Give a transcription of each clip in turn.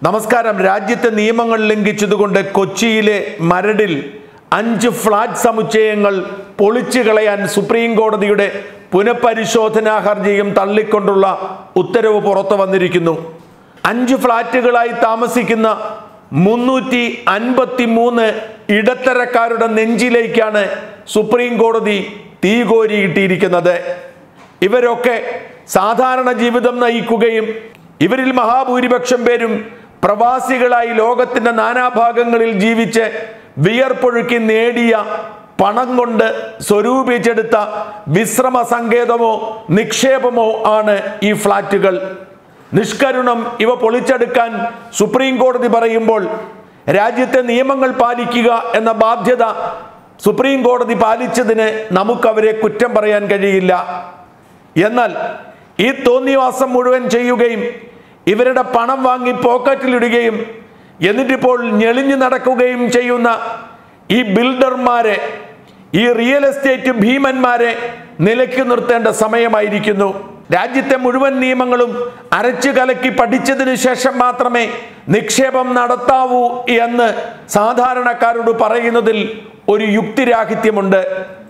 നമസ്കാരം രാജ്യത്തെ നിയമങ്ങൾ ലംഘിച്ചതുകൊണ്ട് കൊച്ചിയിലെ മരടിൽ അഞ്ച് ഫ്ളാറ്റ് സമുച്ചയങ്ങൾ പൊളിച്ചു കളയാൻ സുപ്രീം കോടതിയുടെ പുനഃപരിശോധനാ ഹർജിയും തള്ളിക്കൊണ്ടുള്ള ഉത്തരവ് പുറത്തു വന്നിരിക്കുന്നു അഞ്ച് ഫ്ളാറ്റുകളായി താമസിക്കുന്ന മുന്നൂറ്റി അൻപത്തി മൂന്ന് ഇടത്തരക്കാരുടെ നെഞ്ചിലേക്കാണ് സുപ്രീം കോടതി തീ കോരിയിട്ടിരിക്കുന്നത് ഇവരൊക്കെ സാധാരണ ജീവിതം നയിക്കുകയും ഇവരിൽ മഹാഭൂരിപക്ഷം പേരും പ്രവാസികളായി ലോകത്തിന്റെ നാനാഭാഗങ്ങളിൽ ജീവിച്ച് വിയർപ്പൊഴുക്കി നേടിയ പണം കൊണ്ട് സ്വരൂപിച്ചെടുത്ത വിശ്രമ സങ്കേതമോ നിക്ഷേപമോ ആണ് ഈ ഫ്ളാറ്റുകൾ നിഷ്കരുണം ഇവ പൊളിച്ചെടുക്കാൻ സുപ്രീം കോടതി പറയുമ്പോൾ രാജ്യത്തെ നിയമങ്ങൾ പാലിക്കുക എന്ന ബാധ്യത സുപ്രീം കോടതി പാലിച്ചതിന് നമുക്കവരെ കുറ്റം പറയാൻ കഴിയില്ല എന്നാൽ ഈ തോന്നിവാസം മുഴുവൻ ചെയ്യുകയും ഇവരുടെ പണം വാങ്ങി പോക്കറ്റിലിടുകയും എന്നിട്ടിപ്പോൾ ഞെളിഞ്ഞു നടക്കുകയും ചെയ്യുന്ന ഈ ബിൽഡർമാരെ ഈ റിയൽ എസ്റ്റേറ്റ് ഭീമന്മാരെ നിലയ്ക്ക് നിർത്തേണ്ട സമയമായിരിക്കുന്നു രാജ്യത്തെ മുഴുവൻ നിയമങ്ങളും അരച്ചു കലക്കി പഠിച്ചതിന് ശേഷം മാത്രമേ നിക്ഷേപം നടത്താവൂ എന്ന് സാധാരണക്കാരോട് പറയുന്നതിൽ ഒരു യുക്തിരാഹിത്യമുണ്ട്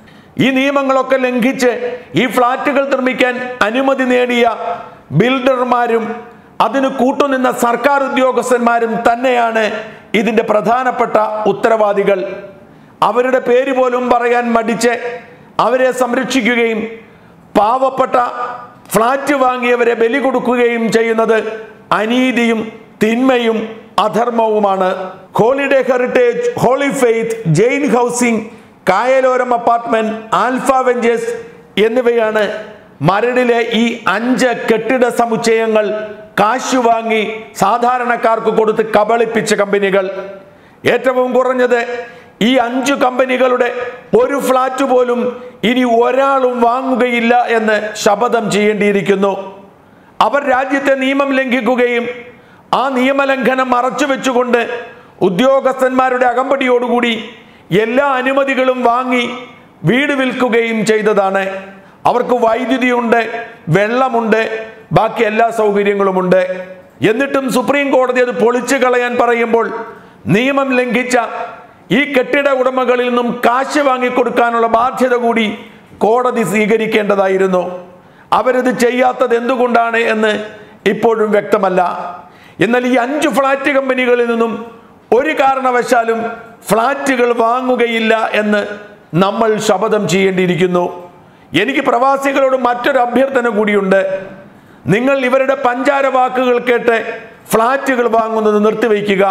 ഈ നിയമങ്ങളൊക്കെ ലംഘിച്ച് ഈ ഫ്ളാറ്റുകൾ നിർമ്മിക്കാൻ അനുമതി നേടിയ ബിൽഡർമാരും അതിന് കൂട്ടുനിന്ന സർക്കാർ ഉദ്യോഗസ്ഥന്മാരും തന്നെയാണ് ഇതിന്റെ പ്രധാനപ്പെട്ട ഉത്തരവാദികൾ അവരുടെ പേര് പോലും പറയാൻ മടിച്ച് അവരെ സംരക്ഷിക്കുകയും പാവപ്പെട്ട ഫ്ളാറ്റ് വാങ്ങിയവരെ ബലി കൊടുക്കുകയും ചെയ്യുന്നത് അനീതിയും തിന്മയും അധർമ്മവുമാണ് holiday heritage holy faith Jain housing Kayaloram apartment alpha ventures എന്നിവയാണ് മരടിലെ ഈ അഞ്ച് കെട്ടിട സമുച്ചയങ്ങൾ കാശു വാങ്ങി സാധാരണക്കാർക്ക് കൊടുത്ത് കബളിപ്പിച്ച കമ്പനികൾ ഏറ്റവും കുറഞ്ഞത് ഈ അഞ്ചു കമ്പനികളുടെ ഒരു ഫ്ലാറ്റ് പോലും ഇനി ഒരാളും വാങ്ങുകയില്ല എന്ന് ശപഥം ചെയ്യേണ്ടിയിരിക്കുന്നു അവർ രാജ്യത്തെ നിയമം ലംഘിക്കുകയും ആ നിയമലംഘനം മറച്ചു വെച്ചുകൊണ്ട് ഉദ്യോഗസ്ഥന്മാരുടെ അകമ്പടിയോടുകൂടി എല്ലാ അനുമതികളും വാങ്ങി വീട് വിൽക്കുകയും ചെയ്തതാണ് അവർക്ക് വൈദ്യുതിയുണ്ട് വെള്ളമുണ്ട് ബാക്കി എല്ലാ സൗകര്യങ്ങളുമുണ്ട് എന്നിട്ടും സുപ്രീം കോടതി അത് പൊളിച്ചു കളയാൻ പറയുമ്പോൾ നിയമം ലംഘിച്ച ഈ കെട്ടിട ഉടമകളിൽ നിന്നും കാശ് വാങ്ങിക്കൊടുക്കാനുള്ള ബാധ്യത കൂടി കോടതി സ്വീകരിക്കേണ്ടതായിരുന്നു അവരിത് ചെയ്യാത്തത് എന്തുകൊണ്ടാണ് എന്ന് ഇപ്പോഴും വ്യക്തമല്ല എന്നാൽ ഈ അഞ്ച് ഫ്ളാറ്റ് കമ്പനികളിൽ നിന്നും ഒരു കാരണവശാലും ഫ്ളാറ്റുകൾ വാങ്ങുകയില്ല എന്ന് നമ്മൾ ശപഥം ചെയ്യേണ്ടിയിരിക്കുന്നു എനിക്ക് പ്രവാസികളോട് മറ്റൊരു അഭ്യർത്ഥന കൂടിയുണ്ട് നിങ്ങൾ ഇവരുടെ പഞ്ചാര വാക്കുകൾ കേട്ട് ഫ്ളാറ്റുകൾ വാങ്ങുന്നത് നിർത്തിവെക്കുക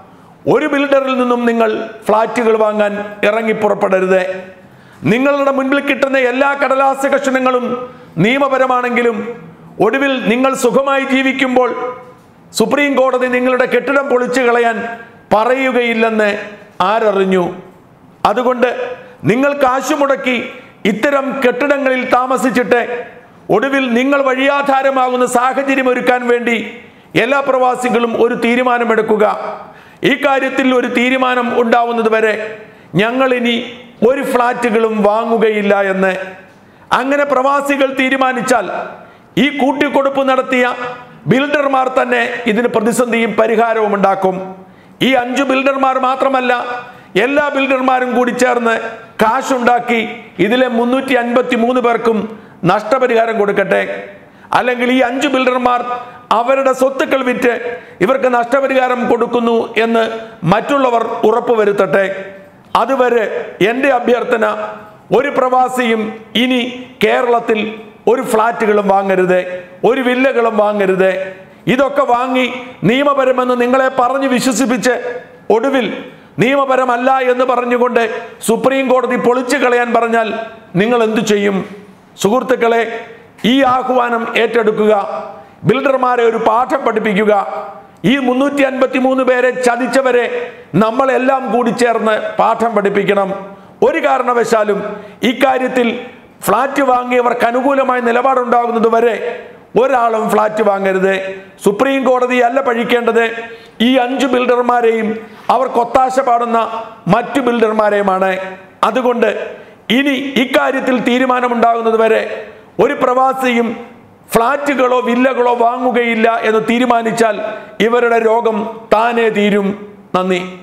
ഒരു ബിൽഡറിൽ നിന്നും നിങ്ങൾ ഫ്ളാറ്റുകൾ വാങ്ങാൻ ഇറങ്ങി പുറപ്പെടരുത് നിങ്ങളുടെ മുൻപിൽ കിട്ടുന്ന എല്ലാ കടലാസ കഷണങ്ങളും നിയമപരമാണെങ്കിലും ഒടുവിൽ നിങ്ങൾ സുഖമായി ജീവിക്കുമ്പോൾ സുപ്രീം കോടതി നിങ്ങളുടെ കെട്ടിടം പൊളിച്ചു കളയാൻ പറയുകയില്ലെന്ന് ആരറിഞ്ഞു അതുകൊണ്ട് നിങ്ങൾ കാശു മുടക്കി ഇത്തരം കെട്ടിടങ്ങളിൽ താമസിച്ചിട്ട് ഒടുവിൽ നിങ്ങൾ വഴിയാധാരമാകുന്ന സാഹചര്യം ഒരുക്കാൻ വേണ്ടി എല്ലാ പ്രവാസികളും ഒരു തീരുമാനമെടുക്കുക ഈ കാര്യത്തിൽ ഒരു തീരുമാനം ഉണ്ടാവുന്നത് വരെ ഞങ്ങൾ ഇനി ഒരു ഫ്ലാറ്റുകളും വാങ്ങുകയില്ല എന്ന് അങ്ങനെ പ്രവാസികൾ തീരുമാനിച്ചാൽ ഈ കൂട്ടിക്കൊടുപ്പ് നടത്തിയ ബിൽഡർമാർ തന്നെ ഇതിന് പ്രതിസന്ധിയും പരിഹാരവും ഉണ്ടാക്കും ഈ അഞ്ചു ബിൽഡർമാർ മാത്രമല്ല എല്ലാ ബിൽഡർമാരും കൂടി ചേർന്ന് കാശുണ്ടാക്കി ഇതിലെ മുന്നൂറ്റി അൻപത്തി മൂന്ന് പേർക്കും നഷ്ടപരിഹാരം കൊടുക്കട്ടെ അല്ലെങ്കിൽ ഈ അഞ്ചു ബിൽഡർമാർ അവരുടെ സ്വത്തുക്കൾ വിറ്റ് ഇവർക്ക് നഷ്ടപരിഹാരം കൊടുക്കുന്നു എന്ന് മറ്റുള്ളവർ ഉറപ്പുവരുത്തട്ടെ അതുവരെ എൻ്റെ അഭ്യർത്ഥന ഒരു പ്രവാസിയും ഇനി കേരളത്തിൽ ഒരു ഫ്ലാറ്റുകളും വാങ്ങരുത് ഒരു വില്ലകളും വാങ്ങരുത് ഇതൊക്കെ വാങ്ങി നിയമപരമെന്ന് നിങ്ങളെ പറഞ്ഞു വിശ്വസിപ്പിച്ച് ഒടുവിൽ നിയമപരമല്ല എന്ന് പറഞ്ഞുകൊണ്ട് സുപ്രീം കോടതി പൊളിച്ചു കളയാൻ പറഞ്ഞാൽ നിങ്ങൾ എന്തു ചെയ്യും സുഹൃത്തുക്കളെ ഈ ആഹ്വാനം ഏറ്റെടുക്കുക ബിൽഡർമാരെ ഒരു പാഠം പഠിപ്പിക്കുക ഈ മുന്നൂറ്റി അൻപത്തി മൂന്ന് പേരെ ചതിച്ചവരെ നമ്മളെല്ലാം കൂടി ചേർന്ന് പാഠം പഠിപ്പിക്കണം ഒരു കാരണവശാലും ഇക്കാര്യത്തിൽ ഫ്ലാറ്റ് വാങ്ങിയവർക്ക് അനുകൂലമായ നിലപാടുണ്ടാകുന്നത് വരെ ഒരാളും ഫ്ലാറ്റ് വാങ്ങരുത് സുപ്രീം കോടതി അല്ല പഴിക്കേണ്ടത് ഈ അഞ്ചു ബിൽഡർമാരെയും അവർക്ക് ഒത്താശ പാടുന്ന മറ്റു ബിൽഡർമാരെയുമാണ് അതുകൊണ്ട് ഇനി ഇക്കാര്യത്തിൽ തീരുമാനമുണ്ടാകുന്നത് വരെ ഒരു പ്രവാസിയും ഫ്ളാറ്റുകളോ വില്ലകളോ വാങ്ങുകയില്ല എന്ന് തീരുമാനിച്ചാൽ ഇവരുടെ രോഗം താനേ തീരും നന്ദി